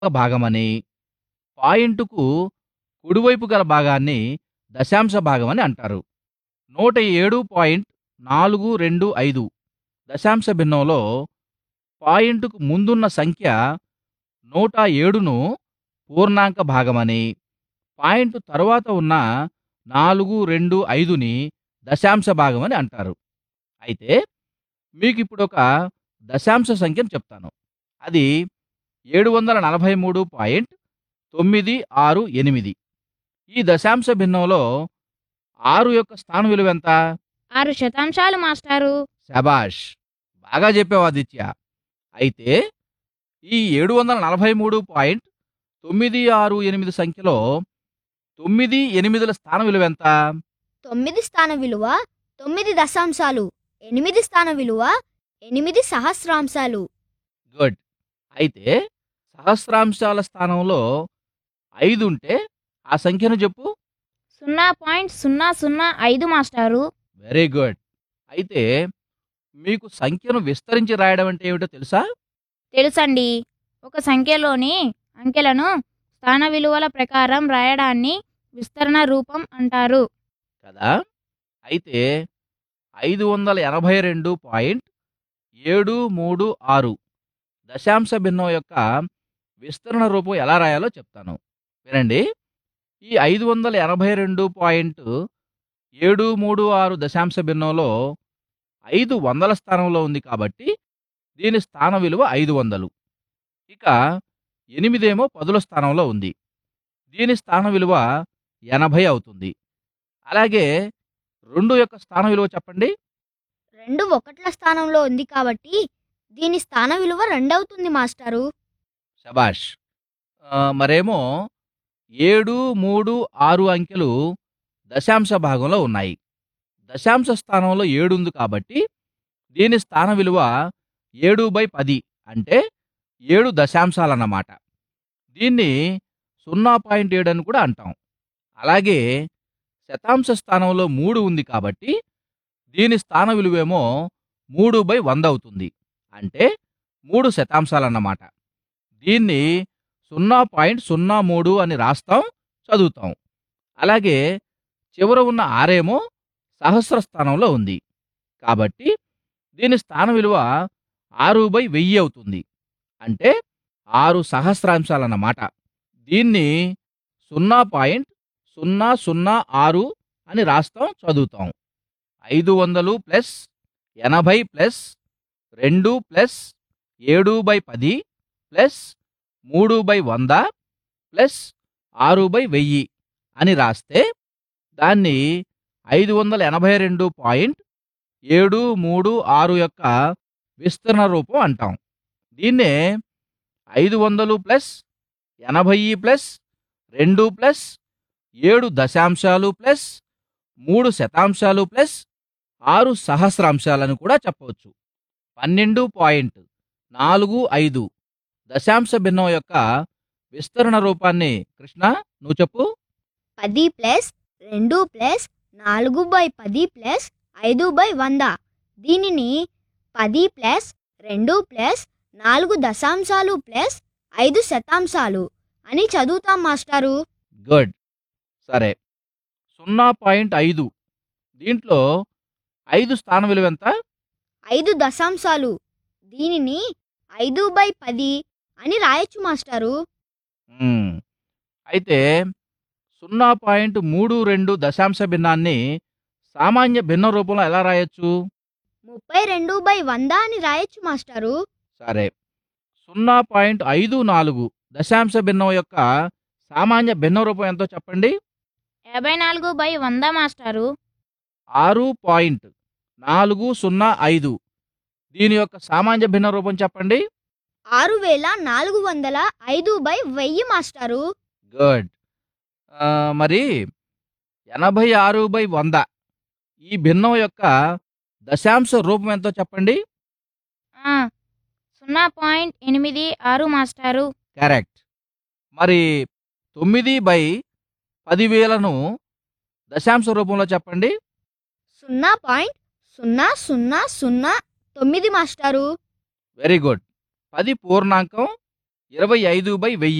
భాగమని పాయింటుకు కుడివైపు గల భాగాన్ని దశాంశ భాగమని అంటారు నూట ఏడు పాయింట్ నాలుగు రెండు ఐదు దశాంశ భిన్నంలో పాయింటుకు ముందున్న సంఖ్య నూట ఏడును పూర్ణాంక భాగమని పాయింట్ తరువాత ఉన్న నాలుగు రెండు ఐదుని దశాంశ భాగమని అంటారు అయితే మీకు ఇప్పుడు ఒక దశాంశ సంఖ్యను చెప్తాను అది ఏడు వందల నలభై మూడు పాయింట్ తొమ్మిది ఆరు ఎనిమిది ఈ దశాంశ భిన్నంలో ఆరు యొక్క స్థాన విలువ ఎంత ఆరు శతాంశాలు మాస్టారు శబాష్ బాగా చెప్పావు ఆదిత్య అయితే ఈ ఏడు వందల నలభై మూడు పాయింట్ తొమ్మిది ఆరు ఎనిమిది సంఖ్యలో తొమ్మిది ఎనిమిదిల స్థాన విలువ ఎంత తొమ్మిది స్థాన విలువ తొమ్మిది దశాంశాలు ఎనిమిది స్థాన విలువ ఎనిమిది సహస్రాంశాలు గుడ్ అయితే సహస్రాంశాల స్థానంలో ఐదు ఉంటే ఆ సంఖ్యను చెప్పు సున్నా పాయింట్ సున్నా సున్నా ఐదు మాస్టారు వెరీ గుడ్ అయితే మీకు సంఖ్యను విస్తరించి రాయడం అంటే ఏమిటో తెలుసా తెలుసండి ఒక సంఖ్యలోని అంకెలను స్థాన విలువల ప్రకారం రాయడాన్ని విస్తరణ రూపం అంటారు కదా అయితే ఐదు వందల ఎనభై రెండు పాయింట్ ఏడు మూడు ఆరు దశాంశ భిన్నం యొక్క విస్తరణ రూపం ఎలా రాయాలో చెప్తాను వినండి ఈ ఐదు వందల ఎనభై రెండు పాయింట్ ఏడు మూడు ఆరు దశాంశ భిన్నంలో ఐదు వందల స్థానంలో ఉంది కాబట్టి దీని స్థాన విలువ ఐదు వందలు ఇక ఎనిమిదేమో పదుల స్థానంలో ఉంది దీని స్థాన విలువ ఎనభై అవుతుంది అలాగే రెండు యొక్క స్థాన విలువ చెప్పండి రెండు ఒకట్ల స్థానంలో ఉంది కాబట్టి దీని స్థాన విలువ రెండవుతుంది మాస్టారు శబాష్ ఆ, మరేమో ఏడు మూడు ఆరు అంకెలు దశాంశ భాగంలో ఉన్నాయి దశాంశ స్థానంలో ఏడు ఉంది కాబట్టి దీని స్థాన విలువ ఏడు బై పది అంటే ఏడు దశాంశాలన్నమాట దీన్ని సున్నా పాయింట్ ఏడు అని కూడా అంటాం అలాగే శతాంశ స్థానంలో మూడు ఉంది కాబట్టి దీని స్థాన విలువేమో మూడు బై వంద అవుతుంది అంటే మూడు శతాంశాలన్నమాట దీన్ని సున్నా పాయింట్ సున్నా మూడు అని రాస్తాం చదువుతాం అలాగే చివర ఉన్న ఆరేమో సహస్ర స్థానంలో ఉంది కాబట్టి దీని స్థాన విలువ ఆరు బై వెయ్యి అవుతుంది అంటే ఆరు సహస్రాంశాలన్నమాట దీన్ని సున్నా పాయింట్ సున్నా సున్నా ఆరు అని రాస్తాం చదువుతాం ఐదు వందలు ప్లస్ ఎనభై ప్లస్ రెండు ప్లస్ ఏడు బై పది ప్లస్ మూడు బై వంద ప్లస్ ఆరు బై వెయ్యి అని రాస్తే దాన్ని ఐదు వందల ఎనభై రెండు పాయింట్ ఏడు మూడు ఆరు యొక్క విస్తరణ రూపం అంటాం దీన్నే ఐదు వందలు ప్లస్ ఎనభై ప్లస్ రెండు ప్లస్ ఏడు దశాంశాలు ప్లస్ మూడు శతాంశాలు ప్లస్ ఆరు సహస్రాంశాలను కూడా చెప్పవచ్చు పన్నెండు పాయింట్ నాలుగు ఐదు దశాంశ భిన్నం యొక్క విస్తరణ రూపాన్ని కృష్ణ నువ్వు చెప్పు పది ప్లస్ రెండు ప్లస్ నాలుగు బై పది ప్లస్ ఐదు బై వంద దీనిని పది ప్లస్ రెండు ప్లస్ నాలుగు దశాంశాలు ప్లస్ ఐదు శతాంశాలు అని చదువుతాం మాస్టారు గుడ్ సరే సున్నా పాయింట్ ఐదు దీంట్లో ఐదు స్థాన విలువ ఎంత ఐదు దశాంశాలు దీనిని ఐదు బై పది అని రాయొచ్చు మాస్టారు మ్మ్. అయితే సున్నా పాయింట్ మూడు రెండు దశాంశ భిన్నాన్ని సామాన్య భిన్న రూపంలో ఎలా రాయొచ్చు ముప్పై రెండు బై వంద అని రాయొచ్చు మాస్టారు సరే సున్నా పాయింట్ ఐదు నాలుగు దశాంశ భిన్నం యొక్క సామాన్య భిన్న రూపం ఎంతో చెప్పండి యాభై నాలుగు బై వంద మాస్టారు ఆరు పాయింట్ నాలుగు సున్నా ఐదు దీని యొక్క సామాన్య భిన్న రూపం చెప్పండి ఆరు వేల నాలుగు వందల ఐదు బై వెయ్యి మాస్టారు గుడ్ ఆ, మరి ఎనభై ఆరు బై వంద ఈ భిన్నం యొక్క దశాంశ రూపం ఎంతో చెప్పండి ఆ, సున్నా పాయింట్ ఎనిమిది ఆరు మాస్టారు కరెక్ట్ మరి తొమ్మిది బై పదివేలను దశాంశ రూపంలో చెప్పండి సున్నా పాయింట్ సున్నా సున్నా సున్నా తొమ్మిది మాస్టారు వెరీ గుడ్ పది పూర్ణాంకం ఇరవై ఐదు బై వెయ్యి